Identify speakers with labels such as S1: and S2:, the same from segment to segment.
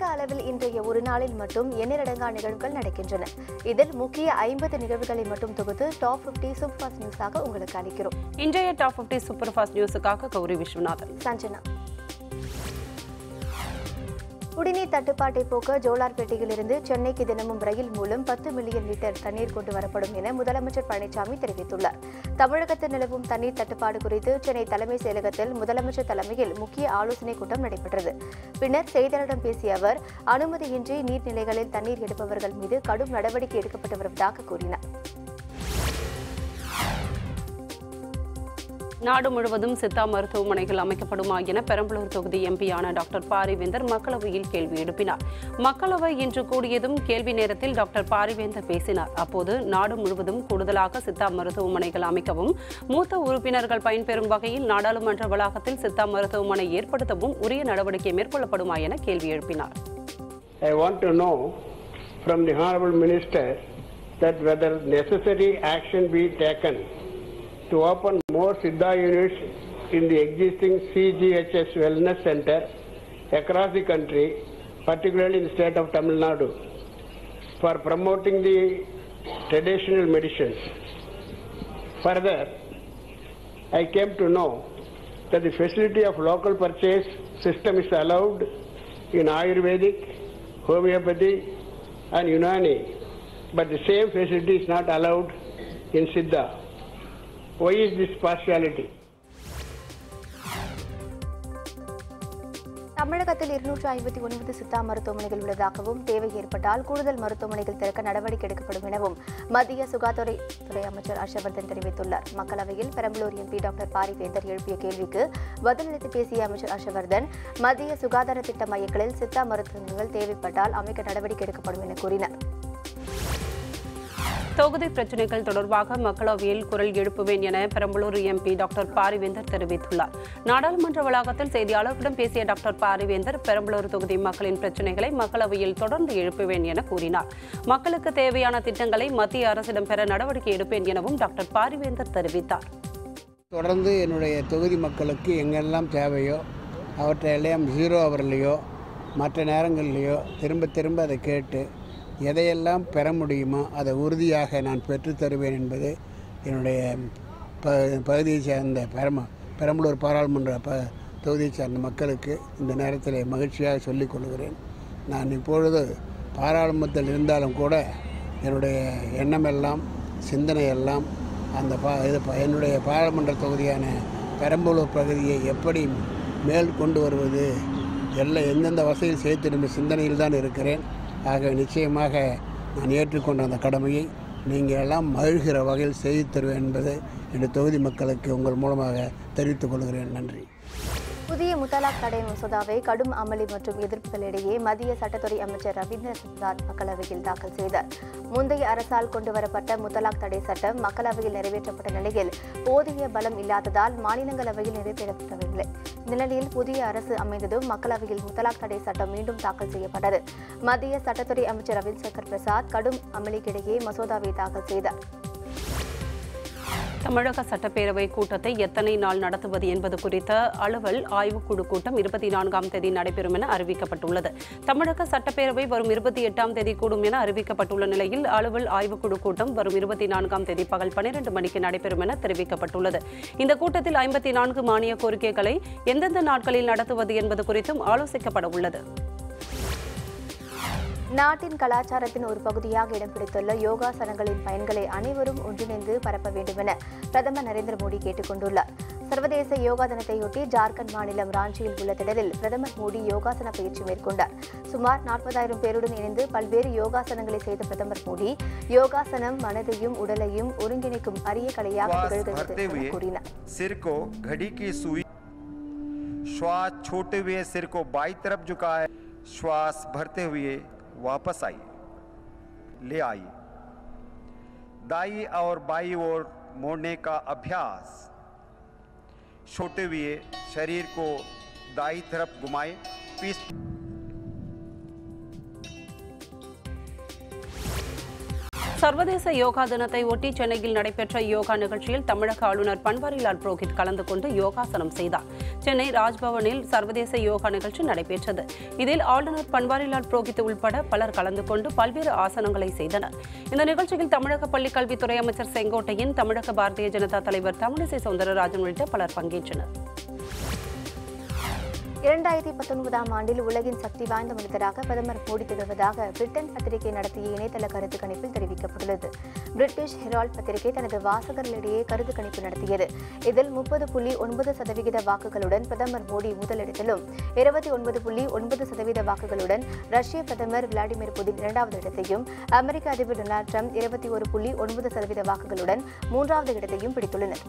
S1: அளவில் இன்றைய ஒரு நாளில் மட்டும் எண்ணிலடங்கா நிகழ்வுகள் நடக்கின்றன இதில் முக்கிய ஐம்பது நிகழ்வுகளை மட்டும் தொகுத்து டாப் 50 சூப்பர் ஃபாஸ்ட் நியூஸாக உங்களுக்கு அளிக்கிறோம்
S2: இன்றைய டாப் 50 சூப்பர் ஃபாஸ்ட் நியூஸுக்காக கௌரி விஸ்வநாதன்
S1: சஞ்சனா குடிநீர் தட்டுப்பாட்டை போக்க ஜோலார்பேட்டையிலிருந்து சென்னைக்கு தினமும் ரயில் மூலம் பத்து மில்லியன் லிட்டர் தண்ணீர் கொண்டு வரப்படும் என முதலமைச்சர் பழனிசாமி தெரிவித்துள்ளார் தமிழகத்தில் நிலவும் தண்ணீர் தட்டுப்பாடு குறித்து சென்னை தலைமைச் செயலகத்தில் முதலமைச்சர் தலைமையில் முக்கிய ஆலோசனைக் கூட்டம் நடைபெற்றது பின்னர் செய்தியாளரிடம் பேசிய அவர் அனுமதியின்றி நீர்நிலைகளில் தண்ணீர் எடுப்பவர்கள் மீது கடும் நடவடிக்கை எடுக்கப்பட்டு வருவதாக கூறினார்
S2: நாடு முழுவதும் சித்தா மருத்துவமனைகள் அமைக்கப்படுமா என பெரம்பலூர் தொகுதி எம்பியான டாக்டர் பாரிவேந்தர் மக்களவையில் கேள்வி எழுப்பினார் மக்களவை இன்று கூடியதும் கேள்வி நேரத்தில் டாக்டர் பாரிவேந்தர் பேசினார் அப்போது நாடு முழுவதும் கூடுதலாக சித்தா மருத்துவமனைகள் அமைக்கவும் மூத்த உறுப்பினர்கள் பயன்பெறும் வகையில் நாடாளுமன்ற வளாகத்தில் சித்தா மருத்துவமனை ஏற்படுத்தவும் உரிய நடவடிக்கை மேற்கொள்ளப்படுமா என கேள்வி எழுப்பினார்
S3: I want to know from the Honorable Minister that whether necessary action be taken to open more Siddha units in the existing CGHS Wellness Center across the country, particularly in the state of Tamil Nadu, for promoting the traditional medicines. Further, I came to know that the facility of local purchase system is allowed in Ayurvedic, homeopathy and Unani, but the same facility is not allowed in Siddha. Why is this partiality?
S1: தமிழகத்தில் இருநூற்று ஐம்பத்தி ஒன்பது சித்தா மருத்துவமனைகள் உள்ளதாகவும் தேவை ஏற்பட்டால் கூடுதல் மருத்துவமனைகள் திறக்க நடவடிக்கை எடுக்கப்படும் எனவும் மத்திய சுகாதார துறை அமைச்சர் ஹர்ஷவர்தன் தெரிவித்துள்ளார் மக்களவையில் பெரம்பலூர் எம்பி டாக்டர் பாரிவேந்தர் எழுப்பிய கேள்விக்கு பதிலளித்து பேசிய அமைச்சர் ஹர்ஷவர்தன் மத்திய சுகாதார திட்ட மையங்களில் சித்தா மருத்துவமனைகள் தேவைப்பட்டால் அமைக்க நடவடிக்கை எடுக்கப்படும் என கூறினார்
S2: தொகுதி பிரச்சினைகள் தொடர்பாக மக்களவையில் குரல் எழுப்புவேன் என பெரம்பலூர் எம்பி டாக்டர் பாரிவேந்தர் தெரிவித்துள்ளார் நாடாளுமன்ற வளாகத்தில் செய்தியாளர்களிடம் பேசிய டாக்டர் பாரிவேந்தர் பெரம்பலூர் தொகுதி மக்களின் பிரச்சினைகளை மக்களவையில் தொடர்ந்து எழுப்புவேன் என கூறினார் மக்களுக்கு தேவையான திட்டங்களை மத்திய அரசிடம் பெற நடவடிக்கை எடுப்பேன் எனவும் டாக்டர் பாரிவேந்தர் தெரிவித்தார்
S4: தொடர்ந்து என்னுடைய தொகுதி மக்களுக்கு எங்கெல்லாம் தேவையோ அவற்றை எல்லாம் ஜீரோ அவர்லையோ மற்ற நேரங்கள்லையோ திரும்ப திரும்ப அதை கேட்டு எதையெல்லாம் பெற முடியுமோ அதை உறுதியாக நான் பெற்றுத் தருவேன் என்பது என்னுடைய ப பகுதியை சேர்ந்த பெரம பெரம்பலூர் பாராளுமன்ற ப தொகுதியை சேர்ந்த மக்களுக்கு இந்த நேரத்தில் மகிழ்ச்சியாக சொல்லிக் கொள்கிறேன் நான் இப்பொழுது பாராளுமன்றத்தில் இருந்தாலும் கூட என்னுடைய எண்ணமெல்லாம் சிந்தனை எல்லாம் அந்த பா இது ப- என்னுடைய பாராளுமன்ற தொகுதியான பெரம்பலூர் பகுதியை எப்படி மேல் கொண்டு வருவது எல்லாம் எந்தெந்த வசதியில் சேர்த்திடும் சிந்தனையில் தான் இருக்கிறேன் ஆக நிச்சயமாக நான் ஏற்றுக்கொண்ட அந்த கடமையை நீங்கள் எல்லாம் மகிழ்கிற வகையில் செய்து தருவேன் என்பது என்னுடைய தொகுதி மக்களுக்கு உங்கள் மூலமாக தெரிவித்துக் கொள்கிறேன் நன்றி
S1: புதிய முத்தலாக் தடை மசோதாவை கடும் அமளி மற்றும் எதிர்ப்புகளிடையே மத்திய சட்டத்துறை அமைச்சர் ரவீந்திர பிரசாத் மக்களவையில் தாக்கல் செய்தார் முந்தைய அரசால் கொண்டுவரப்பட்ட முத்தலாக் தடை சட்டம் மக்களவையில் நிறைவேற்றப்பட்ட நிலையில் போதிய பலம் இல்லாததால் மாநிலங்களவையில் நிறைவேற்றப்படவில்லை இந்த நிலையில் புதிய அரசு அமைந்ததும் மக்களவையில் முத்தலாக் தடை சட்டம் மீண்டும் தாக்கல் செய்யப்பட்டது மத்திய சட்டத்துறை அமைச்சர் ரவிசங்கர் பிரசாத் கடும் அமளிக்கிடையே மசோதாவை தாக்கல் செய்தார்
S2: தமிழக சட்டப்பேரவை கூட்டத்தை எத்தனை நாள் நடத்துவது என்பது குறித்த அலுவல் ஆய்வுக்குழு கூட்டம் இருபத்தி நான்காம் தேதி நடைபெறும் என அறிவிக்கப்பட்டுள்ளது தமிழக சட்டப்பேரவை வரும் இருபத்தி எட்டாம் தேதி கூடும் என அறிவிக்கப்பட்டுள்ள நிலையில் அலுவல் ஆய்வுக்குழு கூட்டம் வரும் இருபத்தி நான்காம் தேதி பகல் பன்னிரண்டு மணிக்கு நடைபெறும் என தெரிவிக்கப்பட்டுள்ளது இந்த கூட்டத்தில் ஐம்பத்தி நான்கு மானிய கோரிக்கைகளை எந்தெந்த நாட்களில் நடத்துவது என்பது குறித்தும் ஆலோசிக்கப்பட உள்ளது
S1: நாட்டின் கலாச்சாரத்தின் ஒரு பகுதியாக இடம் பிடித்துள்ள யோகாசனங்களின் பயன்களை அனைவரும் ஒன்றிணைந்து பரப்ப வேண்டும் என பிரதமர் நரேந்திர மோடி கேட்டுக் கொண்டுள்ளார் சர்வதேச யோகா தினத்தையொட்டி ஜார்க்கண்ட் மாநிலம் ராஞ்சியில் உள்ள திடலில் பிரதமர் மோடி யோகாசன பயிற்சி மேற்கொண்டார் சுமார் நாற்பதாயிரம் பேருடன் இணைந்து பல்வேறு யோகாசனங்களை செய்த பிரதமர் மோடி யோகாசனம் மனதையும் உடலையும் ஒருங்கிணைக்கும் அரிய கலையாக
S5: श्वास
S1: திகழ்கிறது
S5: भरते
S1: என
S5: हुए
S1: கூறினார்
S5: सिर को घड़ी की सुई श्वास छोड़ते हुए सिर को बाई तरफ झुकाए श्वास भरते हुए वापस आइए ले आइए दाई और बाई ओर मोड़ने का अभ्यास छोटे हुए शरीर को दाई तरफ घुमाए पीस
S2: சர்வதேச யோகா தினத்தை ஒட்டி சென்னையில் நடைபெற்ற யோகா நிகழ்ச்சியில் தமிழக ஆளுநர் பன்வாரிலால் புரோஹித் கலந்து கொண்டு யோகாசனம் செய்தார் சென்னை ராஜ்பவனில் சர்வதேச யோகா நிகழ்ச்சி நடைபெற்றது இதில் ஆளுநர் பன்வாரிலால் புரோஹித் உள்பட பலர் கலந்து கொண்டு பல்வேறு ஆசனங்களை செய்தனர் இந்த நிகழ்ச்சியில் தமிழக பள்ளிக் கல்வித்துறை அமைச்சர் செங்கோட்டையன் தமிழக பாரதிய ஜனதா தலைவர் தமிழிசை சவுந்தரராஜன் உள்ளிட்ட பலர் பங்கேற்றனர்
S1: இரண்டாயிரத்தி பத்தொன்பதாம் ஆண்டில் உலகின் சக்தி வாய்ந்த மனிதராக பிரதமர் மோடி திகழ்வதாக பிரிட்டன் பத்திரிகை நடத்திய இணையதள கருத்து கணிப்பில் தெரிவிக்கப்பட்டுள்ளது பிரிட்டிஷ் ஹெரால்ட் பத்திரிகை தனது வாசகர்களிடையே கருத்து கணிப்பு நடத்தியது இதில் முப்பது புள்ளி ஒன்பது சதவிகித வாக்குகளுடன் பிரதமர் மோடி முதலிடத்திலும் இருபத்தி ஒன்பது புள்ளி ஒன்பது சதவீத வாக்குகளுடன் ரஷ்ய பிரதமர் விளாடிமிர் புதின் இரண்டாவது இடத்தையும் அமெரிக்க அதிபர் டொனால்ட் ட்ரம்ப் இருபத்தி ஒரு புள்ளி ஒன்பது சதவீத வாக்குகளுடன் மூன்றாவது இடத்தையும் பிடித்துள்ளனர்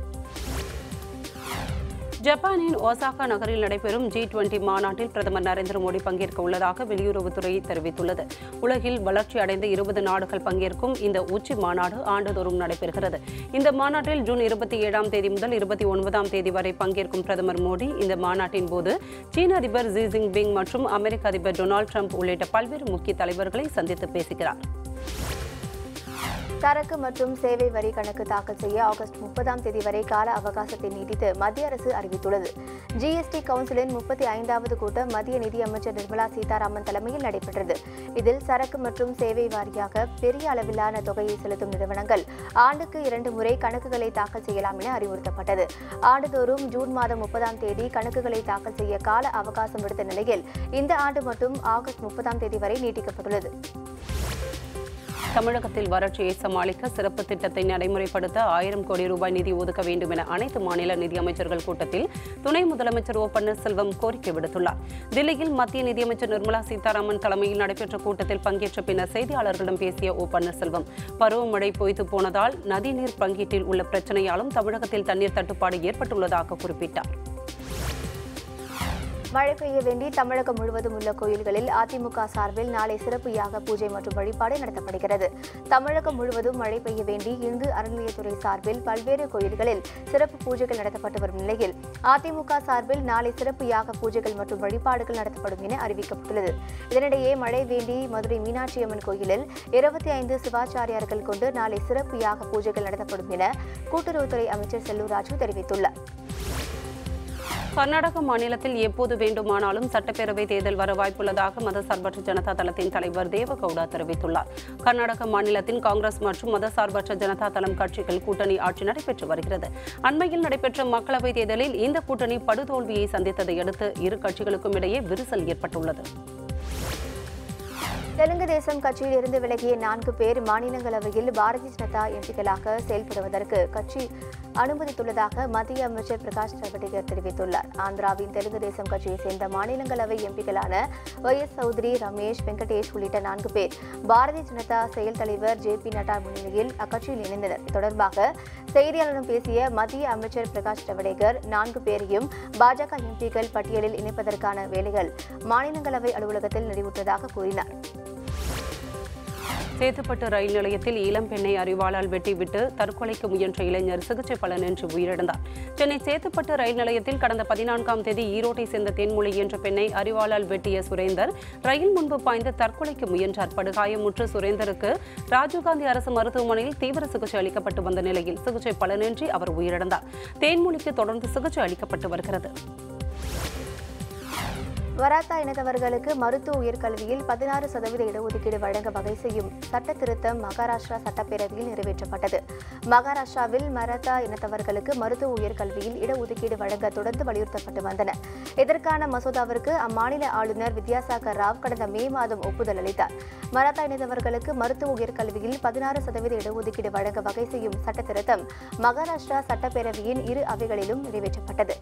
S2: ஜப்பானின் ஒசாகா நகரில் நடைபெறும் ஜி டுவெண்டி மாநாட்டில் பிரதமர் நரேந்திர மோடி பங்கேற்க உள்ளதாக வெளியுறவுத்துறை தெரிவித்துள்ளது உலகில் வளர்ச்சி அடைந்த இருபது நாடுகள் பங்கேற்கும் இந்த உச்சி மாநாடு ஆண்டுதோறும் நடைபெறுகிறது இந்த மாநாட்டில் ஜூன் இருபத்தி ஏழாம் தேதி முதல் இருபத்தி ஒன்பதாம் தேதி வரை பங்கேற்கும் பிரதமர் மோடி இந்த மாநாட்டின் போது சீன அதிபர் ஜி ஜின்பிங் மற்றும் அமெரிக்க அதிபர் டொனால்டு ட்ரம்ப் உள்ளிட்ட பல்வேறு முக்கிய தலைவர்களை சந்தித்து பேசுகிறார்
S1: சரக்கு மற்றும் சேவை வரி கணக்கு தாக்கல் செய்ய ஆகஸ்ட் முப்பதாம் தேதி வரை கால அவகாசத்தை நீட்டித்து மத்திய அரசு அறிவித்துள்ளது ஜிஎஸ்டி கவுன்சிலின் முப்பத்தி ஐந்தாவது கூட்டம் மத்திய நிதியமைச்சர் நிர்மலா சீதாராமன் தலைமையில் நடைபெற்றது இதில் சரக்கு மற்றும் சேவை வாரியாக பெரிய அளவிலான தொகையை செலுத்தும் நிறுவனங்கள் ஆண்டுக்கு இரண்டு முறை கணக்குகளை தாக்கல் செய்யலாம் என அறிவுறுத்தப்பட்டது ஆண்டுதோறும் ஜூன் மாதம் முப்பதாம் தேதி கணக்குகளை தாக்கல் செய்ய கால அவகாசம் விடுத்த நிலையில் இந்த ஆண்டு மட்டும் ஆகஸ்ட் முப்பதாம் தேதி வரை நீட்டிக்கப்பட்டுள்ளது
S2: தமிழகத்தில் வறட்சியை சமாளிக்க சிறப்பு திட்டத்தை நடைமுறைப்படுத்த ஆயிரம் கோடி ரூபாய் நிதி ஒதுக்க வேண்டும் என அனைத்து மாநில நிதியமைச்சர்கள் கூட்டத்தில் துணை முதலமைச்சர் ஓ பன்னீர்செல்வம் கோரிக்கை விடுத்துள்ளார் தில்லியில் மத்திய நிதியமைச்சர் நிர்மலா சீதாராமன் தலைமையில் நடைபெற்ற கூட்டத்தில் பங்கேற்ற பின்னர் செய்தியாளர்களிடம் பேசிய ஓ பன்னீர்செல்வம் பருவமழை பொய்த்து போனதால் நதிநீர் பங்கீட்டில் உள்ள பிரச்சனையாலும் தமிழகத்தில் தண்ணீர் தட்டுப்பாடு ஏற்பட்டுள்ளதாக குறிப்பிட்டார்
S1: மழை பெய்ய வேண்டி தமிழகம் முழுவதும் உள்ள கோயில்களில் அதிமுக சார்பில் நாளை சிறப்பு யாக பூஜை மற்றும் வழிபாடு நடத்தப்படுகிறது தமிழகம் முழுவதும் மழை பெய்ய வேண்டி இந்து அறநிலையத்துறை சார்பில் பல்வேறு கோயில்களில் சிறப்பு பூஜைகள் நடத்தப்பட்டு வரும் நிலையில் அதிமுக சார்பில் நாளை சிறப்பு யாக பூஜைகள் மற்றும் வழிபாடுகள் நடத்தப்படும் என அறிவிக்கப்பட்டுள்ளது இதனிடையே மழை வேண்டி மதுரை மீனாட்சி அம்மன் கோயிலில் இருபத்தி ஐந்து சிவாச்சாரியார்கள் கொண்டு நாளை சிறப்பு யாக பூஜைகள் நடத்தப்படும் என கூட்டுறவுத்துறை அமைச்சர் செல்லூர் ராஜு தெரிவித்துள்ளார்
S2: கர்நாடக மாநிலத்தில் எப்போது வேண்டுமானாலும் சட்டப்பேரவை தேர்தல் வர வாய்ப்புள்ளதாக மதசார்பற்ற ஜனதா தளத்தின் தலைவர் தேவகவுடா தெரிவித்துள்ளார் கர்நாடக மாநிலத்தின் காங்கிரஸ் மற்றும் மதசார்பற்ற ஜனதா தளம் கட்சிகள் கூட்டணி ஆட்சி நடைபெற்று வருகிறது அண்மையில் நடைபெற்ற மக்களவைத் தேர்தலில் இந்த கூட்டணி படுதோல்வியை சந்தித்ததை அடுத்து இரு கட்சிகளுக்கும் இடையே விரிசல் ஏற்பட்டுள்ளது
S1: தெலுங்கு தேசம் கட்சியில் இருந்து விலகிய நான்கு பேர் மாநிலங்களவையில் பாரதிய ஜனதா எம்பிக்களாக செயல்படுவதற்கு கட்சி அனுமதித்துள்ளதாக மத்திய அமைச்சர் பிரகாஷ் ஜவடேகர் தெரிவித்துள்ளார் ஆந்திராவின் தெலுங்கு தேசம் கட்சியைச் சேர்ந்த மாநிலங்களவை எம்பிக்களான ஒய் எஸ் சௌத்ரி ரமேஷ் வெங்கடேஷ் உள்ளிட்ட நான்கு பேர் பாரதிய ஜனதா செயல் தலைவர் ஜே பி நட்டா முன்னிலையில் அக்கட்சியில் இணைந்தனர் இது தொடர்பாக செய்தியாளரிடம் பேசிய மத்திய அமைச்சர் பிரகாஷ் ஜவடேகர் நான்கு பேரையும் பாஜக எம்பிக்கள் பட்டியலில் இணைப்பதற்கான வேலைகள் மாநிலங்களவை அலுவலகத்தில் நிறைவுற்றதாக கூறினார்
S2: சேத்துப்பட்டு ரயில் நிலையத்தில் இளம் பெண்ணை அறிவாளால் வெட்டிவிட்டு தற்கொலைக்கு முயன்ற இளைஞர் சிகிச்சை பலனின்றி உயிரிழந்தார் சென்னை சேத்துப்பட்டு ரயில் நிலையத்தில் கடந்த பதினான்காம் தேதி ஈரோட்டை சேர்ந்த தென்மொழி என்ற பெண்ணை அறிவாளால் வெட்டிய சுரேந்தர் ரயில் முன்பு பாய்ந்து தற்கொலைக்கு முயன்றார் படுகாயமுற்ற சுரேந்தருக்கு ராஜீவ்காந்தி அரசு மருத்துவமனையில் தீவிர சிகிச்சை அளிக்கப்பட்டு வந்த நிலையில் சிகிச்சை பலனின்றி அவர் உயிரிழந்தார் தேன்மொழிக்கு தொடர்ந்து சிகிச்சை அளிக்கப்பட்டு வருகிறது
S1: வராத்தா இனத்தவர்களுக்கு மருத்துவ உயர்கல்வியில் பதினாறு சதவீத இடஒதுக்கீடு வழங்க வகை செய்யும் சட்ட திருத்தம் மகாராஷ்டிரா சட்டப்பேரவையில் நிறைவேற்றப்பட்டது மகாராஷ்டிராவில் மராத்தா இனத்தவர்களுக்கு மருத்துவ உயர்கல்வியில் இடஒதுக்கீடு வழங்க தொடர்ந்து வலியுறுத்தப்பட்டு வந்தன இதற்கான மசோதாவிற்கு அம்மாநில ஆளுநர் வித்யாசாகர் ராவ் கடந்த மே மாதம் ஒப்புதல் அளித்தார் மராத்தா இனத்தவர்களுக்கு மருத்துவ உயர்கல்வியில் பதினாறு சதவீத இடஒதுக்கீடு வழங்க வகை செய்யும் சட்ட திருத்தம் மகாராஷ்டிரா சட்டப்பேரவையின் இரு அவைகளிலும் நிறைவேற்றப்பட்டது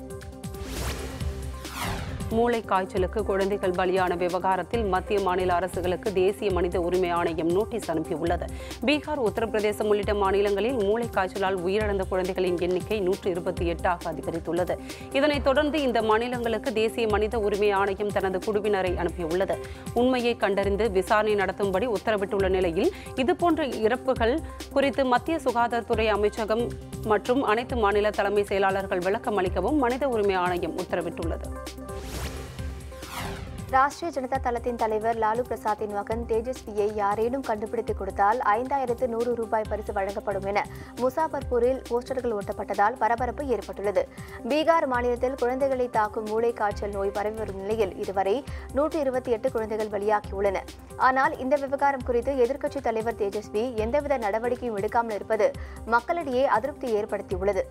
S2: மூளை காய்ச்சலுக்கு குழந்தைகள் பலியான விவகாரத்தில் மத்திய மாநில அரசுகளுக்கு தேசிய மனித உரிமை ஆணையம் நோட்டீஸ் அனுப்பியுள்ளது பீகார் உத்தரப்பிரதேசம் உள்ளிட்ட மாநிலங்களில் மூளை காய்ச்சலால் உயிரிழந்த குழந்தைகளின் எண்ணிக்கை நூற்று இருபத்தி எட்டாக அதிகரித்துள்ளது இதனைத் தொடர்ந்து இந்த மாநிலங்களுக்கு தேசிய மனித உரிமை ஆணையம் தனது குழுவினரை அனுப்பியுள்ளது உண்மையை கண்டறிந்து விசாரணை நடத்தும்படி உத்தரவிட்டுள்ள நிலையில் இதுபோன்ற இறப்புகள் குறித்து மத்திய சுகாதாரத்துறை அமைச்சகம் மற்றும் அனைத்து மாநில தலைமை செயலாளர்கள் விளக்கம் அளிக்கவும் மனித உரிமை ஆணையம் உத்தரவிட்டுள்ளது
S1: ராஷ்டிரிய ஜனதா தளத்தின் தலைவர் லாலு பிரசாத்தின் மகன் தேஜஸ்வியை யாரேனும் கண்டுபிடித்து கொடுத்தால் ஐந்தாயிரத்து நூறு ரூபாய் பரிசு வழங்கப்படும் என முசாபர்பூரில் போஸ்டர்கள் ஒட்டப்பட்டதால் பரபரப்பு ஏற்பட்டுள்ளது பீகார் மாநிலத்தில் குழந்தைகளை தாக்கும் மூளை காய்ச்சல் நோய் பரவி வரும் நிலையில் இதுவரை நூற்றி இருபத்தி எட்டு குழந்தைகள் பலியாகியுள்ளன ஆனால் இந்த விவகாரம் குறித்து எதிர்க்கட்சித் தலைவர் தேஜஸ்வி எந்தவித நடவடிக்கையும் எடுக்காமல் இருப்பது மக்களிடையே அதிருப்தி ஏற்படுத்தியுள்ளது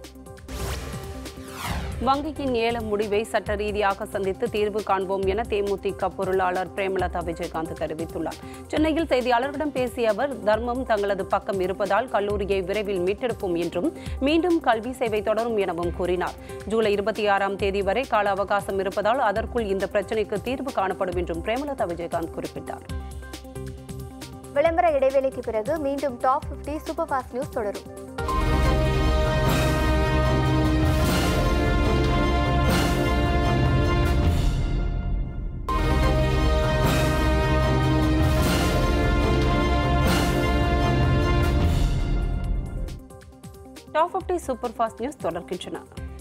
S2: வங்கியின் ஏல முடிவை சட்ட ரீதியாக சந்தித்து தீர்வு காண்போம் என தேமுதிக பொருளாளர் பிரேமலதா விஜயகாந்த் தெரிவித்துள்ளார் சென்னையில் செய்தியாளர்களிடம் பேசிய அவர் தர்மம் தங்களது பக்கம் இருப்பதால் கல்லூரியை விரைவில் மீட்டெடுப்போம் என்றும் மீண்டும் கல்வி சேவை தொடரும் எனவும் கூறினார் ஜூலை இருபத்தி ஆறாம் தேதி வரை கால அவகாசம் இருப்பதால் அதற்குள் இந்த பிரச்சினைக்கு தீர்வு காணப்படும் என்றும் பிரேமலதா விஜயகாந்த் குறிப்பிட்டார்
S1: விளம்பர இடைவேளைக்கு பிறகு மீண்டும் டாப் 50 சூப்பர் ஃபாஸ்ட் நியூஸ் தொடரும்
S2: டாப் 50 சூப்பர் ஃபாஸ்ட் நியூஸ் தொடர்கின்றன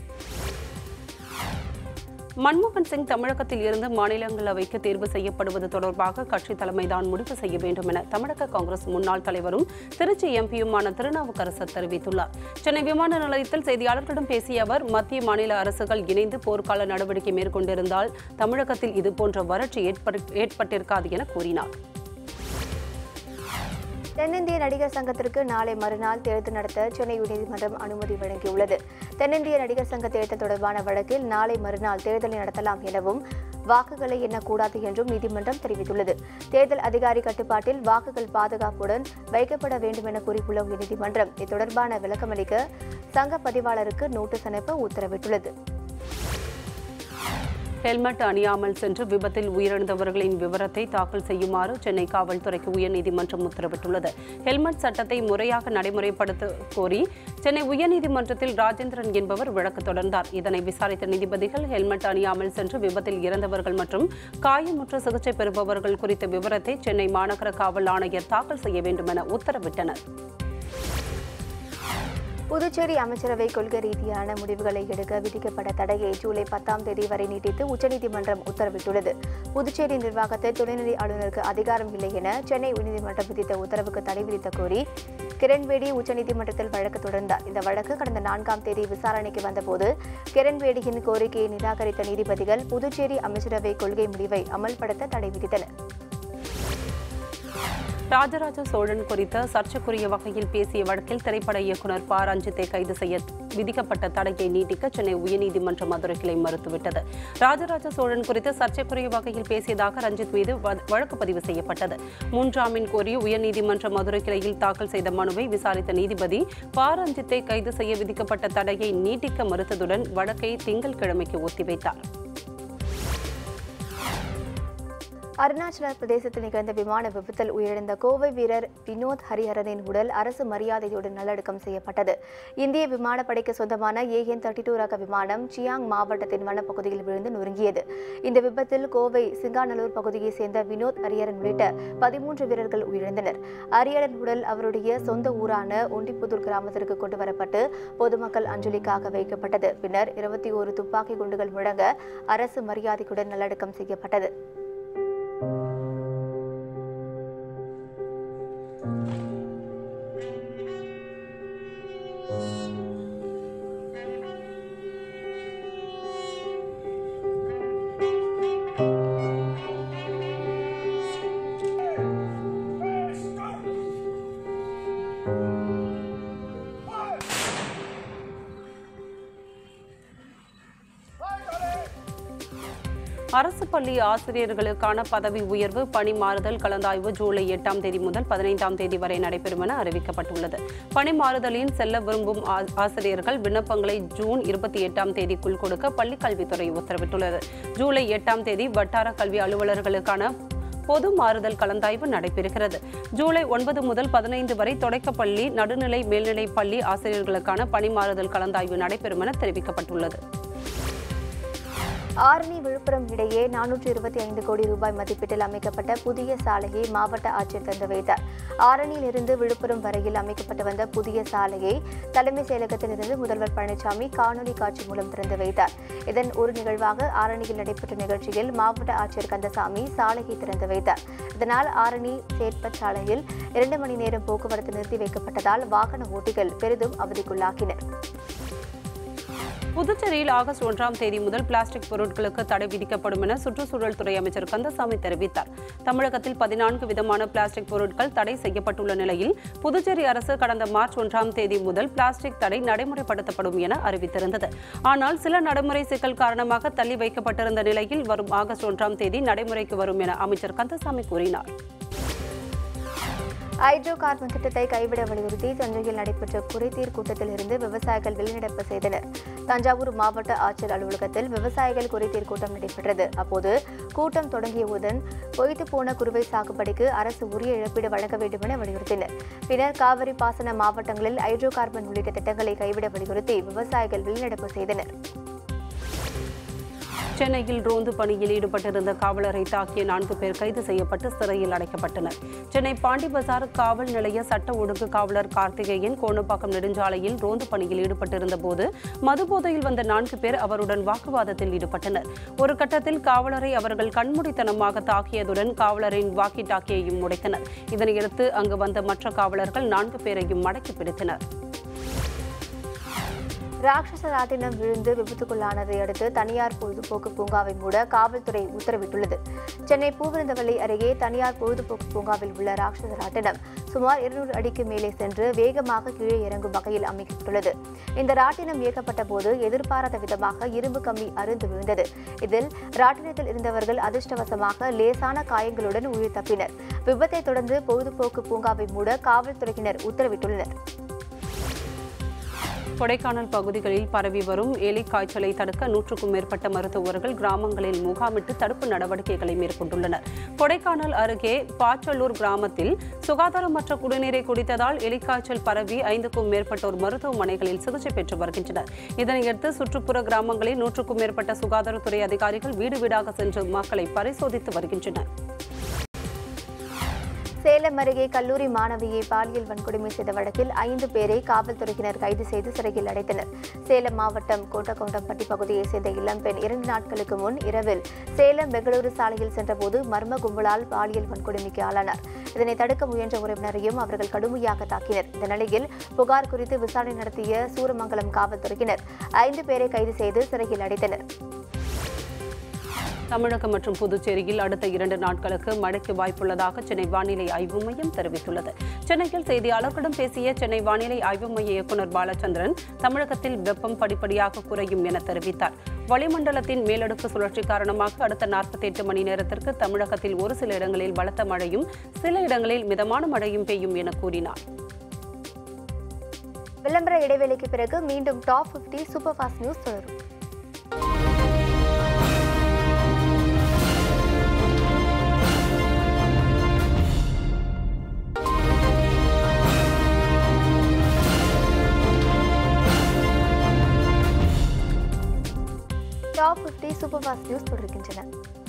S2: மன்மோகன் சிங் தமிழகத்தில் இருந்து மாநிலங்களவைக்கு தேர்வு செய்யப்படுவது தொடர்பாக கட்சி தலைமைதான் முடிவு செய்ய வேண்டும் என தமிழக காங்கிரஸ் முன்னாள் தலைவரும் திருச்சி எம்பியுமான திருநாவுக்கரசர் தெரிவித்துள்ளார் சென்னை விமான நிலையத்தில் செய்தியாளர்களிடம் பேசிய அவர் மத்திய மாநில அரசுகள் இணைந்து போர்க்கால நடவடிக்கை மேற்கொண்டிருந்தால் தமிழகத்தில் இதுபோன்ற வறட்சி ஏற்பட்டு- ஏற்பட்டிருக்காது என கூறினார்
S1: தென்னிந்திய நடிகர் சங்கத்திற்கு நாளை மறுநாள் தேர்தல் நடத்த சென்னை உயர்நீதிமன்றம் அனுமதி வழங்கியுள்ளது தென்னிந்திய நடிகர் சங்க தேர்தல் தொடர்பான வழக்கில் நாளை மறுநாள் தேர்தலை நடத்தலாம் எனவும் வாக்குகளை எண்ணக்கூடாது என்றும் நீதிமன்றம் தெரிவித்துள்ளது தேர்தல் அதிகாரி கட்டுப்பாட்டில் வாக்குகள் பாதுகாப்புடன் வைக்கப்பட வேண்டும் என கூறியுள்ள உயர்நீதிமன்றம் இது தொடர்பான விளக்கமளிக்க சங்க பதிவாளருக்கு நோட்டீஸ் அனுப்ப உத்தரவிட்டுள்ளது
S2: ஹெல்மெட் அணியாமல் சென்று விபத்தில் உயிரிழந்தவர்களின் விவரத்தை தாக்கல் செய்யுமாறு சென்னை காவல்துறைக்கு உயர்நீதிமன்றம் உத்தரவிட்டுள்ளது ஹெல்மெட் சட்டத்தை முறையாக நடைமுறைப்படுத்த கோரி சென்னை உயர்நீதிமன்றத்தில் ராஜேந்திரன் என்பவர் வழக்கு தொடர்ந்தார் இதனை விசாரித்த நீதிபதிகள் ஹெல்மெட் அணியாமல் சென்று விபத்தில் இறந்தவர்கள் மற்றும் காயமுற்ற சிகிச்சை பெறுபவர்கள் குறித்த விவரத்தை சென்னை மாநகர காவல் ஆணையர் தாக்கல் செய்ய வேண்டும் என உத்தரவிட்டனர்
S1: புதுச்சேரி அமைச்சரவை கொள்கை ரீதியான முடிவுகளை எடுக்க விதிக்கப்பட்ட தடையை ஜூலை பத்தாம் தேதி வரை நீட்டித்து உச்சநீதிமன்றம் உத்தரவிட்டுள்ளது புதுச்சேரி நிர்வாகத்தை துணைநிலை ஆளுநருக்கு அதிகாரம் இல்லை என சென்னை உயர்நீதிமன்றம் விதித்த உத்தரவுக்கு தடை விதித்த கோரி கிரண்பேடி உச்சநீதிமன்றத்தில் வழக்கு தொடர்ந்தார் இந்த வழக்கு கடந்த நான்காம் தேதி விசாரணைக்கு வந்தபோது கிரண்பேடியின் கோரிக்கையை நிராகரித்த நீதிபதிகள் புதுச்சேரி அமைச்சரவை கொள்கை முடிவை அமல்படுத்த தடை விதித்தனர்
S2: ராஜராஜ சோழன் குறித்த சர்ச்சைக்குரிய வகையில் பேசிய வழக்கில் திரைப்பட இயக்குனர் ப ரஞ்சித்தை கைது செய்ய விதிக்கப்பட்ட தடையை நீட்டிக்க சென்னை உயர்நீதிமன்ற மதுரை கிளை மறுத்துவிட்டது ராஜராஜ சோழன் குறித்து சர்ச்சைக்குரிய வகையில் பேசியதாக ரஞ்சித் மீது வ- வழக்கு பதிவு செய்யப்பட்டது மூன்றாமின் கோரி உயர்நீதிமன்ற மதுரை கிளையில் தாக்கல் செய்த மனுவை விசாரித்த நீதிபதி ப ரஞ்சித்தை கைது செய்ய விதிக்கப்பட்ட தடையை நீட்டிக்க மறுத்ததுடன் வழக்கை திங்கட்கிழமைக்கு ஒத்திவைத்தார்
S1: அருணாச்சல பிரதேசத்தில் நிகழ்ந்த விமான விபத்தில் உயிரிழந்த கோவை வீரர் வினோத் ஹரிஹரனின் உடல் அரசு மரியாதையுடன் நல்லடக்கம் செய்யப்பட்டது இந்திய விமானப்படைக்கு சொந்தமான ஏஎன் தேர்ட்டி டூ ரக விமானம் சியாங் மாவட்டத்தின் வனப்பகுதியில் விழுந்து நொறுங்கியது இந்த விபத்தில் கோவை சிங்காநல்லூர் பகுதியைச் சேர்ந்த வினோத் ஹரிஹரன் உள்ளிட்ட பதிமூன்று வீரர்கள் உயிரிழந்தனர் ஹரிஹரன் உடல் அவருடைய சொந்த ஊரான ஒண்டிப்புதூர் கிராமத்திற்கு கொண்டு வரப்பட்டு பொதுமக்கள் அஞ்சலிக்காக வைக்கப்பட்டது பின்னர் இருபத்தி ஒரு துப்பாக்கி குண்டுகள் முழங்க அரசு மரியாதையுடன் நல்லடக்கம் செய்யப்பட்டது
S2: அரசு பள்ளி ஆசிரியர்களுக்கான பதவி உயர்வு பணி மாறுதல் கலந்தாய்வு ஜூலை எட்டாம் தேதி முதல் பதினைந்தாம் தேதி வரை நடைபெறும் என அறிவிக்கப்பட்டுள்ளது பணி மாறுதலில் செல்ல விரும்பும் ஆ- ஆசிரியர்கள் விண்ணப்பங்களை ஜூன் இருபத்தி எட்டாம் தேதிக்குள் கொடுக்க பள்ளிக் கல்வித்துறை உத்தரவிட்டுள்ளது ஜூலை எட்டாம் தேதி வட்டார கல்வி அலுவலர்களுக்கான பொது மாறுதல் கலந்தாய்வு நடைபெறுகிறது ஜூலை ஒன்பது முதல் பதினைந்து வரை தொடக்கப்பள்ளி நடுநிலை மேல்நிலை பள்ளி ஆசிரியர்களுக்கான பணி மாறுதல் கலந்தாய்வு நடைபெறும் என தெரிவிக்கப்பட்டுள்ளது
S1: ஆரணி விழுப்புரம் இடையே நானூற்று இருபத்தி ஐந்து கோடி ரூபாய் மதிப்பீட்டில் அமைக்கப்பட்ட புதிய சாலையை மாவட்ட ஆட்சியர் திறந்து வைத்தார் ஆரணியிலிருந்து விழுப்புரம் வரையில் அமைக்கப்பட்டு வந்த புதிய சாலையை தலைமைச் செயலகத்திலிருந்து முதல்வர் பழனிசாமி காணொலி காட்சி மூலம் திறந்து வைத்தார் இதன் ஒரு நிகழ்வாக ஆரணியில் நடைபெற்ற நிகழ்ச்சியில் மாவட்ட ஆட்சியர் கந்தசாமி சாலையை திறந்து வைத்தார் இதனால் ஆரணி சேட்பட் சாலையில் இரண்டு மணி நேரம் போக்குவரத்து நிறுத்தி வைக்கப்பட்டதால் வாகன ஓட்டிகள் பெரிதும் அவதிக்குள்ளாகினர்
S2: புதுச்சேரியில் ஆகஸ்ட் ஒன்றாம் தேதி முதல் பிளாஸ்டிக் பொருட்களுக்கு தடை விதிக்கப்படும் என சுற்றுச்சூழல் துறை அமைச்சர் கந்தசாமி தெரிவித்தார் தமிழகத்தில் பதினான்கு விதமான பிளாஸ்டிக் பொருட்கள் தடை செய்யப்பட்டுள்ள நிலையில் புதுச்சேரி அரசு கடந்த மார்ச் ஒன்றாம் தேதி முதல் பிளாஸ்டிக் தடை நடைமுறைப்படுத்தப்படும் என அறிவித்திருந்தது ஆனால் சில நடைமுறை சிக்கல் காரணமாக தள்ளி வைக்கப்பட்டிருந்த நிலையில் வரும் ஆகஸ்ட் ஒன்றாம் தேதி நடைமுறைக்கு வரும் என அமைச்சர் கந்தசாமி கூறினார்
S1: ஹைட்ரோ கார்பன் திட்டத்தை கைவிட வலியுறுத்தி தஞ்சையில் நடைபெற்ற குறைதீர் கூட்டத்தில் இருந்து விவசாயிகள் வெளிநடப்பு செய்தனர் தஞ்சாவூர் மாவட்ட ஆட்சியர் அலுவலகத்தில் விவசாயிகள் குறைதீர் கூட்டம் நடைபெற்றது அப்போது கூட்டம் தொடங்கியவுடன் பொய்த்து போன குறுவை சாகுபடிக்கு அரசு உரிய இழப்பீடு வழங்க வேண்டும் என வலியுறுத்தினர் பின்னர் காவிரி பாசன மாவட்டங்களில் ஹைட்ரோ கார்பன் உள்ளிட்ட திட்டங்களை கைவிட வலியுறுத்தி விவசாயிகள் வெளிநடப்பு செய்தனர்
S2: சென்னையில் ரோந்து பணியில் ஈடுபட்டிருந்த காவலரை தாக்கிய நான்கு பேர் கைது செய்யப்பட்டு சிறையில் அடைக்கப்பட்டனர் சென்னை பாண்டி பஜார் காவல் நிலைய சட்ட ஒழுங்கு காவலர் கார்த்திகேயன் கோணப்பாக்கம் நெடுஞ்சாலையில் ரோந்து பணியில் ஈடுபட்டிருந்த போது மதுபோதையில் வந்த நான்கு பேர் அவருடன் வாக்குவாதத்தில் ஈடுபட்டனர் ஒரு கட்டத்தில் காவலரை அவர்கள் கண்மூடித்தனமாக தாக்கியதுடன் காவலரின் வாக்கி டாக்கியையும் உடைத்தனர் இதனையடுத்து அங்கு வந்த மற்ற காவலர்கள் நான்கு பேரையும் மடக்கி பிடித்தனர்
S1: ராட்சச ராட்டினம் விழுந்து விபத்துக்குள்ளானதை அடுத்து தனியார் பொழுதுபோக்கு பூங்காவை மூட காவல்துறை உத்தரவிட்டுள்ளது சென்னை பூவிருந்தவல்லி அருகே தனியார் பொழுதுபோக்கு பூங்காவில் உள்ள ராட்சச ராட்டினம் சுமார் இருநூறு அடிக்கு மேலே சென்று வேகமாக கீழே இறங்கும் வகையில் அமைக்கப்பட்டுள்ளது இந்த ராட்டினம் இயக்கப்பட்ட போது எதிர்பாராத விதமாக இரும்பு கம்பி அருந்து விழுந்தது இதில் ராட்டினத்தில் இருந்தவர்கள் அதிர்ஷ்டவசமாக லேசான காயங்களுடன் உயிர் தப்பினர் விபத்தை தொடர்ந்து பொழுதுபோக்கு பூங்காவை மூட காவல்துறையினர் உத்தரவிட்டுள்ளனர்
S2: கொடைக்கானல் பகுதிகளில் பரவி வரும் எலி காய்ச்சலை தடுக்க நூற்றுக்கும் மேற்பட்ட மருத்துவர்கள் கிராமங்களில் முகாமிட்டு தடுப்பு நடவடிக்கைகளை மேற்கொண்டுள்ளனர் கொடைக்கானல் அருகே பாச்சலூர் கிராமத்தில் சுகாதாரமற்ற குடிநீரை குடித்ததால் எலிக்காய்ச்சல் பரவி ஐந்துக்கும் மேற்பட்டோர் மருத்துவமனைகளில் சிகிச்சை பெற்று வருகின்றனர் இதனையடுத்து சுற்றுப்புற கிராமங்களில் நூற்றுக்கும் மேற்பட்ட சுகாதாரத்துறை அதிகாரிகள் வீடு வீடாக சென்று மக்களை பரிசோதித்து வருகின்றனர்
S1: சேலம் அருகே கல்லூரி மாணவியை பாலியல் வன்கொடுமை செய்த வழக்கில் ஐந்து பேரை காவல்துறையினர் கைது செய்து சிறையில் அடைத்தனர் சேலம் மாவட்டம் கோட்டக்கவுண்டம்பட்டி பகுதியைச் சேர்ந்த இளம்பெண் இரண்டு நாட்களுக்கு முன் இரவில் சேலம் பெங்களூரு சாலையில் சென்றபோது மர்ம கும்பலால் பாலியல் வன்கொடுமைக்கு ஆளானார் இதனை தடுக்க முயன்ற உறவினரையும் அவர்கள் கடுமையாக தாக்கினர் இந்த நிலையில் புகார் குறித்து விசாரணை நடத்திய சூரமங்கலம் காவல்துறையினர் ஐந்து பேரை கைது செய்து சிறையில் அடைத்தனர்
S2: தமிழகம் மற்றும் புதுச்சேரியில் அடுத்த இரண்டு நாட்களுக்கு மழைக்கு வாய்ப்புள்ளதாக சென்னை வானிலை ஆய்வு மையம் தெரிவித்துள்ளது சென்னையில் செய்தியாளர்களிடம் பேசிய சென்னை வானிலை ஆய்வு மைய இயக்குநர் பாலச்சந்திரன் தமிழகத்தில் வெப்பம் படிப்படியாக குறையும் என தெரிவித்தார் வளிமண்டலத்தின் மேலடுக்கு சுழற்சி காரணமாக அடுத்த நாற்பத்தி எட்டு மணி நேரத்திற்கு தமிழகத்தில் ஒரு சில இடங்களில் பலத்த மழையும் சில இடங்களில் மிதமான மழையும் பெய்யும் என கூறினார்
S1: விளம்பர இடைவேளைக்கு பிறகு மீண்டும் டாப் 50 சூப்பர் ஃபாஸ்ட் நியூஸ் தொடரும் டாப் 50 சூப்பர் ஃபாஸ்ட் நியூஸ் தொடர்கின்றன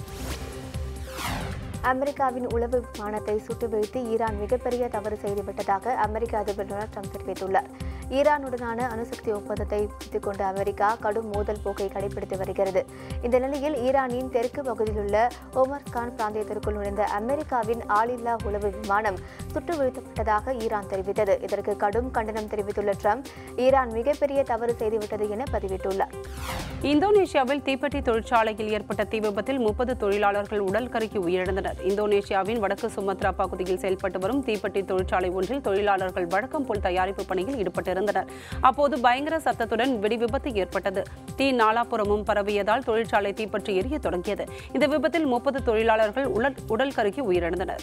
S1: அமெரிக்காவின் உளவு விமானத்தை சுட்டு வீழ்த்தி ஈரான் மிகப்பெரிய தவறு செய்துவிட்டதாக அமெரிக்க அதிபர் டொனால்ட் ட்ரம்ப் தெரிவித்துள்ளார் ஈரானுடனான அணுசக்தி ஒப்பந்தத்தை முடித்துக் கொண்ட அமெரிக்கா கடும் மோதல் போக்கை கடைபிடித்து வருகிறது இந்த நிலையில் ஈரானின் தெற்கு பகுதியில் உள்ள ஓமர்கான் பிராந்தியத்திற்குள் நுழைந்த அமெரிக்காவின் ஆளில்லா உளவு விமானம் சுட்டு வீழ்த்தப்பட்டதாக ஈரான் தெரிவித்தது இதற்கு கடும் கண்டனம் தெரிவித்துள்ள ட்ரம்ப் ஈரான் மிகப்பெரிய தவறு செய்துவிட்டது என பதிவிட்டுள்ளார்
S2: இந்தோனேஷியாவில் தீப்பெட்டி தொழிற்சாலையில் ஏற்பட்ட தீ விபத்தில் முப்பது தொழிலாளர்கள் உடல் கருக்கி உயிரிழந்தனர் இந்தோனேஷியாவின் வடக்கு சுமத்ரா பகுதியில் செயல்பட்டு வரும் தீப்பெட்டி தொழிற்சாலை ஒன்றில் தொழிலாளர்கள் வழக்கம் போல் தயாரிப்பு பணியில் ஈடுபட்டிருந்தனர் அப்போது பயங்கர சத்தத்துடன் வெடி விபத்து ஏற்பட்டது தீ நாலாபுறமும் பரவியதால் தொழிற்சாலை தீப்பற்றி எரிய தொடங்கியது இந்த விபத்தில் முப்பது தொழிலாளர்கள் உடல் உடல் கருகி உயிரிழந்தனர்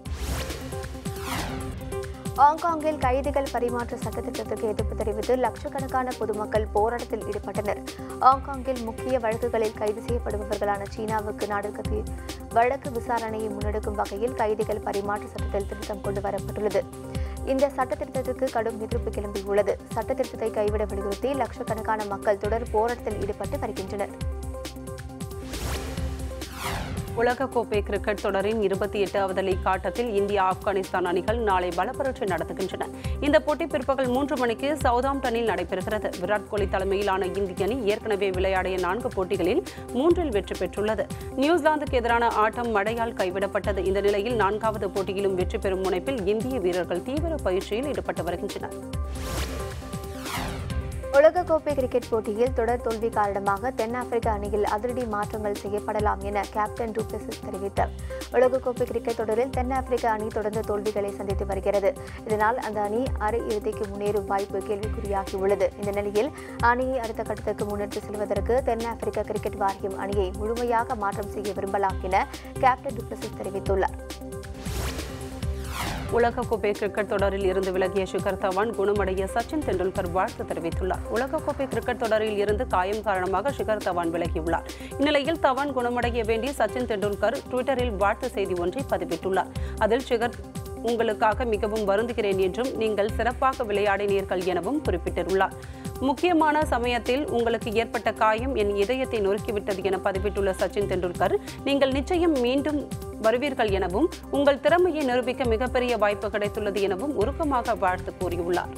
S1: ஹாங்காங்கில் கைதிகள் பரிமாற்ற சட்டத்திட்டத்திற்கு எதிர்ப்பு தெரிவித்து லட்சக்கணக்கான பொதுமக்கள் போராட்டத்தில் ஈடுபட்டனர் ஹாங்காங்கில் முக்கிய வழக்குகளில் கைது செய்யப்படுபவர்களான சீனாவுக்கு நாடு கடத்தி வழக்கு விசாரணையை முன்னெடுக்கும் வகையில் கைதிகள் பரிமாற்ற சட்டத்தில் திருத்தம் கொண்டு வரப்பட்டுள்ளது இந்த சட்டத்திருத்தத்திற்கு கடும் எதிர்ப்பு கிளம்பியுள்ளது சட்டத்திருத்தத்தை கைவிட வலியுறுத்தி லட்சக்கணக்கான மக்கள் தொடர் போராட்டத்தில் ஈடுபட்டு வருகின்றனர்
S2: உலகக்கோப்பை கிரிக்கெட் தொடரின் இருபத்தி எட்டாவது லீக் ஆட்டத்தில் இந்தியா ஆப்கானிஸ்தான் அணிகள் நாளை பலப்பரட்சி நடத்துகின்றன இந்த போட்டி பிற்பகல் மூன்று மணிக்கு சவுதாம்டனில் நடைபெறுகிறது விராட் கோலி தலைமையிலான இந்திய அணி ஏற்கனவே விளையாடிய நான்கு போட்டிகளில் மூன்றில் வெற்றி பெற்றுள்ளது நியூசிலாந்துக்கு எதிரான ஆட்டம் மழையால் கைவிடப்பட்டது இந்த நிலையில் நான்காவது போட்டியிலும் வெற்றி பெறும் முனைப்பில் இந்திய வீரர்கள் தீவிர பயிற்சியில் ஈடுபட்டு வருகின்றனர்
S1: உலகக்கோப்பை கிரிக்கெட் போட்டியில் தொடர் தோல்வி காரணமாக தென்னாப்பிரிக்க அணியில் அதிரடி மாற்றங்கள் செய்யப்படலாம் என கேப்டன் டூப்ளசிஸ் தெரிவித்தார் உலகக்கோப்பை கிரிக்கெட் தொடரில் தென்னாப்பிரிக்க அணி தொடர்ந்து தோல்விகளை சந்தித்து வருகிறது இதனால் அந்த அணி அரை இறுதிக்கு முன்னேறும் வாய்ப்பு கேள்விக்குறியாகியுள்ளது இந்த நிலையில் அணியை அடுத்த கட்டத்துக்கு முன்னெடுத்து செல்வதற்கு தென்னாப்பிரிக்க கிரிக்கெட் வாரியம் அணியை முழுமையாக மாற்றம் செய்ய விரும்பலாம் என கேப்டன் டூப்ளசிஸ் தெரிவித்துள்ளார்
S2: உலகக்கோப்பை கிரிக்கெட் தொடரில் இருந்து விலகிய ஷிகர் தவான் குணமடைய சச்சின் தெண்டுல்கர் வாழ்த்து தெரிவித்துள்ளார் உலகக்கோப்பை கிரிக்கெட் தொடரில் இருந்து காயம் காரணமாக ஷிகர் தவான் விலகியுள்ளார் இந்நிலையில் தவான் குணமடைய வேண்டி சச்சின் தெண்டுல்கர் ட்விட்டரில் வாழ்த்து செய்தி ஒன்றை பதிவிட்டுள்ளார் அதில் ஷிகர் உங்களுக்காக மிகவும் வருந்துகிறேன் என்றும் நீங்கள் சிறப்பாக விளையாடினீர்கள் எனவும் குறிப்பிட்டுள்ளார் முக்கியமான சமயத்தில் உங்களுக்கு ஏற்பட்ட காயம் என் இதயத்தை நொறுக்கிவிட்டது என பதிவிட்டுள்ள சச்சின் தெண்டுல்கர் நீங்கள் நிச்சயம் மீண்டும் வருவீர்கள் எனவும் உங்கள் திறமையை நிரூபிக்க மிகப்பெரிய வாய்ப்பு கிடைத்துள்ளது எனவும் உருக்கமாக வாழ்த்து கூறியுள்ளார்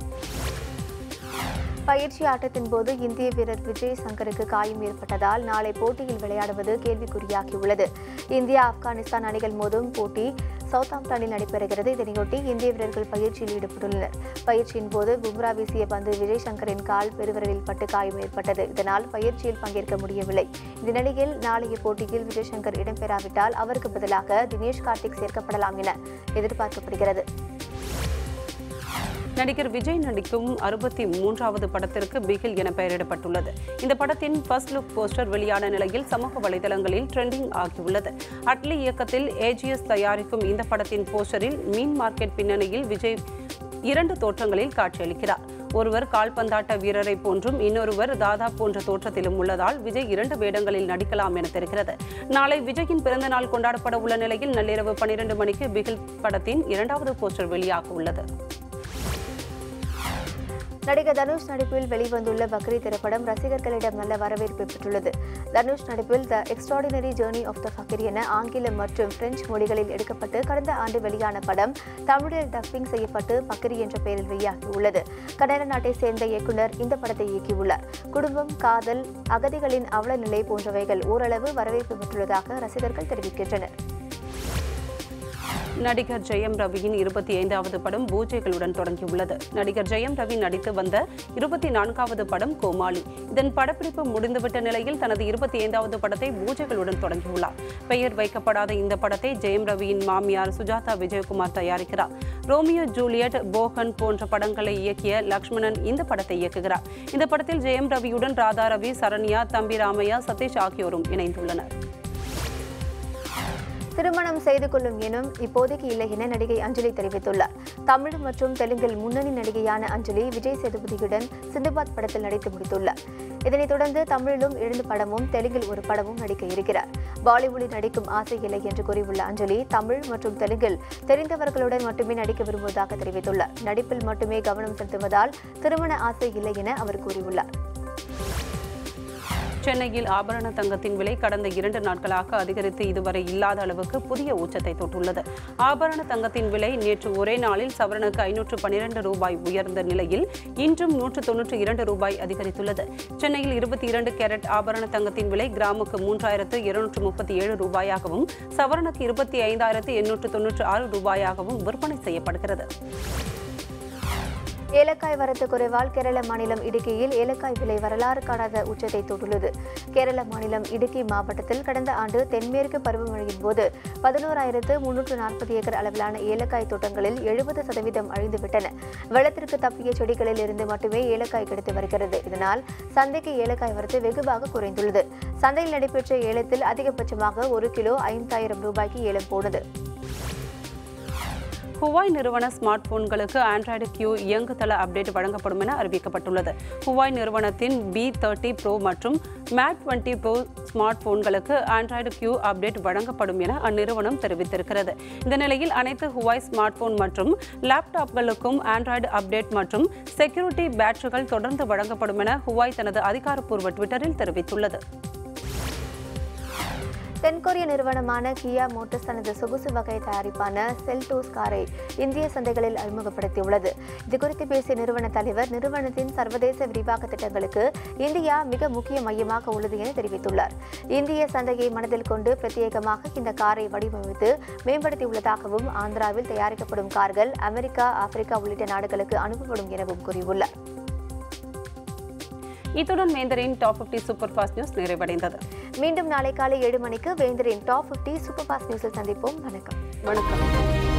S1: பயிற்சி ஆட்டத்தின் போது இந்திய வீரர் விஜய் சங்கருக்கு காயம் ஏற்பட்டதால் நாளை போட்டியில் விளையாடுவது கேள்விக்குறியாகியுள்ளது இந்தியா ஆப்கானிஸ்தான் அணிகள் மோதும் போட்டி சவுத்தாம்ப்டனில் நடைபெறுகிறது இதனையொட்டி இந்திய வீரர்கள் பயிற்சியில் ஈடுபட்டுள்ளனர் பயிற்சியின் போது பும்ரா வீசிய பந்து விஜய் சங்கரின் கால் பெருவிரலில் பட்டு காயம் ஏற்பட்டது இதனால் பயிற்சியில் பங்கேற்க முடியவில்லை இந்த நிலையில் நாளைய போட்டியில் விஜய் சங்கர் இடம்பெறாவிட்டால் அவருக்கு பதிலாக தினேஷ் கார்த்திக் சேர்க்கப்படலாம் என எதிர்பார்க்கப்படுகிறது
S2: நடிகர் விஜய் நடிக்கும் அறுபத்தி மூன்றாவது படத்திற்கு பிகில் என பெயரிடப்பட்டுள்ளது இந்த படத்தின் ஃபர்ஸ்ட் லுக் போஸ்டர் வெளியான நிலையில் சமூக வலைதளங்களில் ட்ரெண்டிங் ஆகியுள்ளது அட்லி இயக்கத்தில் ஏஜிஎஸ் தயாரிக்கும் இந்த படத்தின் போஸ்டரில் மீன் மார்க்கெட் பின்னணியில் விஜய் இரண்டு தோற்றங்களில் காட்சியளிக்கிறார் ஒருவர் கால்பந்தாட்ட வீரரை போன்றும் இன்னொருவர் தாதா போன்ற தோற்றத்திலும் உள்ளதால் விஜய் இரண்டு வேடங்களில் நடிக்கலாம் என தெரிகிறது நாளை விஜயின் பிறந்தநாள் கொண்டாடப்பட உள்ள நிலையில் நள்ளிரவு பனிரெண்டு மணிக்கு பிகில் படத்தின் இரண்டாவது போஸ்டர் வெளியாக உள்ளது
S1: நடிகர் தனுஷ் நடிப்பில் வெளிவந்துள்ள பக்ரி திரைப்படம் ரசிகர்களிடம் நல்ல வரவேற்பை பெற்றுள்ளது தனுஷ் நடிப்பில் the extraordinary journey of the fakir என ஆங்கிலம் மற்றும் பிரெஞ்சு மொழிகளில் எடுக்கப்பட்டு கடந்த ஆண்டு வெளியான படம் தமிழில் டப்பிங் செய்யப்பட்டு பக்ரி என்ற பெயரில் வெளியாகியுள்ளது கனடா நாட்டை சேர்ந்த இயக்குனர் இந்த படத்தை இயக்கியுள்ளார் குடும்பம் காதல் அகதிகளின் அவல நிலை போன்றவைகள் ஓரளவு வரவேற்பு பெற்றுள்ளதாக ரசிகர்கள் தெரிவிக்கின்றனர்
S2: நடிகர் ஜெயம் ரவியின் இருபத்தி ஐந்தாவது படம் பூஜைகளுடன் தொடங்கியுள்ளது நடிகர் ஜெயம் ரவி நடித்து வந்த இருபத்தி நான்காவது படம் கோமாளி இதன் படப்பிடிப்பு முடிந்துவிட்ட நிலையில் தனது இருபத்தி ஐந்தாவது படத்தை பூஜைகளுடன் தொடங்கியுள்ளார் பெயர் வைக்கப்படாத இந்த படத்தை ஜெயம் ரவியின் மாமியார் சுஜாதா விஜயகுமார் தயாரிக்கிறார் ரோமியோ ஜூலியட் போகன் போன்ற படங்களை இயக்கிய லக்ஷ்மணன் இந்த படத்தை இயக்குகிறார் இந்த படத்தில் ஜெயம் ரவியுடன் ராதா ரவி சரண்யா தம்பி ராமையா சதீஷ் ஆகியோரும் இணைந்துள்ளனர்
S1: திருமணம் செய்து கொள்ளும் எனும் இப்போதைக்கு இல்லை என நடிகை அஞ்சலி தெரிவித்துள்ளார் தமிழ் மற்றும் தெலுங்கில் முன்னணி நடிகையான அஞ்சலி விஜய் சேதுபதியுடன் சிந்துபாத் படத்தில் நடித்து முடித்துள்ளார் இதனைத் தொடர்ந்து தமிழிலும் இரண்டு படமும் தெலுங்கில் ஒரு படமும் நடிக்க இருக்கிறார் பாலிவுட்டில் நடிக்கும் ஆசை இல்லை என்று கூறியுள்ள அஞ்சலி தமிழ் மற்றும் தெலுங்கில் தெரிந்தவர்களுடன் மட்டுமே நடிக்க விரும்புவதாக தெரிவித்துள்ளார் நடிப்பில் மட்டுமே கவனம் செலுத்துவதால் திருமண ஆசை இல்லை என அவர் கூறியுள்ளார்
S2: சென்னையில் ஆபரண தங்கத்தின் விலை கடந்த இரண்டு நாட்களாக அதிகரித்து இதுவரை இல்லாத அளவுக்கு புதிய உச்சத்தை தொட்டுள்ளது ஆபரண தங்கத்தின் விலை நேற்று ஒரே நாளில் சவரனுக்கு ஐநூற்று பனிரெண்டு ரூபாய் உயர்ந்த நிலையில் இன்றும் நூற்று தொன்னூற்று இரண்டு ரூபாய் அதிகரித்துள்ளது சென்னையில் இருபத்தி இரண்டு கேரட் ஆபரண தங்கத்தின் விலை கிராமுக்கு மூன்றாயிரத்து இருநூற்று முப்பத்தி ஏழு ரூபாயாகவும் சவரனுக்கு இருபத்தி ஐந்தாயிரத்து எண்ணூற்று தொன்னூற்று ஆறு ரூபாயாகவும் விற்பனை செய்யப்படுகிறது
S1: ஏலக்காய் வரத்து குறைவால் கேரள மாநிலம் இடுக்கியில் ஏலக்காய் விலை வரலாறு காணாத உச்சத்தை தொட்டுள்ளது கேரள மாநிலம் இடுக்கி மாவட்டத்தில் கடந்த ஆண்டு தென்மேற்கு பருவமழையின் போது பதினோராயிரத்து முன்னூற்று நாற்பது ஏக்கர் அளவிலான ஏலக்காய் தோட்டங்களில் எழுபது சதவீதம் அழிந்துவிட்டன வெள்ளத்திற்கு தப்பிய செடிகளில் இருந்து மட்டுமே ஏலக்காய் கிடைத்து வருகிறது இதனால் சந்தைக்கு ஏலக்காய் வரத்து வெகுவாக குறைந்துள்ளது சந்தையில் நடைபெற்ற ஏலத்தில் அதிகபட்சமாக ஒரு கிலோ ஐந்தாயிரம் ரூபாய்க்கு ஏலம் போனது
S2: ஹுவாய் நிறுவன ஸ்மார்ட் போன்களுக்கு ஆண்ட்ராய்டு கியூ இயங்குதள அப்டேட் வழங்கப்படும் என அறிவிக்கப்பட்டுள்ளது ஹுவாய் நிறுவனத்தின் பி தேர்ட்டி ப்ரோ மற்றும் மேட் டுவெண்ட்டி ப்ரோ ஸ்மார்ட் போன்களுக்கு ஆண்ட்ராய்டு கியூ அப்டேட் வழங்கப்படும் என அந்நிறுவனம் தெரிவித்திருக்கிறது இந்த நிலையில் அனைத்து ஹுவாய் ஸ்மார்ட் போன் மற்றும் லேப்டாப்களுக்கும் ஆண்ட்ராய்டு அப்டேட் மற்றும் செக்யூரிட்டி பேட்சுகள் தொடர்ந்து வழங்கப்படும் என ஹுவாய் தனது அதிகாரப்பூர்வ ட்விட்டரில் தெரிவித்துள்ளது
S1: தென்கொரிய நிறுவனமான கியா மோட்டர்ஸ் தனது சொகுசு வகை தயாரிப்பான செல்டோஸ் காரை இந்திய சந்தைகளில் அறிமுகப்படுத்தியுள்ளது இதுகுறித்து பேசிய நிறுவன தலைவர் நிறுவனத்தின் சர்வதேச விரிவாக்க திட்டங்களுக்கு இந்தியா மிக முக்கிய மையமாக உள்ளது என தெரிவித்துள்ளார் இந்திய சந்தையை மனதில் கொண்டு பிரத்யேகமாக இந்த காரை வடிவமைத்து மேம்படுத்தியுள்ளதாகவும் ஆந்திராவில் தயாரிக்கப்படும் கார்கள் அமெரிக்கா ஆப்பிரிக்கா உள்ளிட்ட நாடுகளுக்கு அனுப்பப்படும் எனவும் கூறியுள்ளார்
S2: இத்துடன் வேந்தரின் டாப் 50 சூப்பர் ஃபாஸ்ட் நியூஸ் நிறைவடைந்தது
S1: மீண்டும் நாளை காலை ஏழு மணிக்கு வேந்தரின் டாப் 50 சூப்பர் ஃபாஸ்ட் நியூஸில் சந்திப்போம் வணக்கம்
S2: வணக்கம்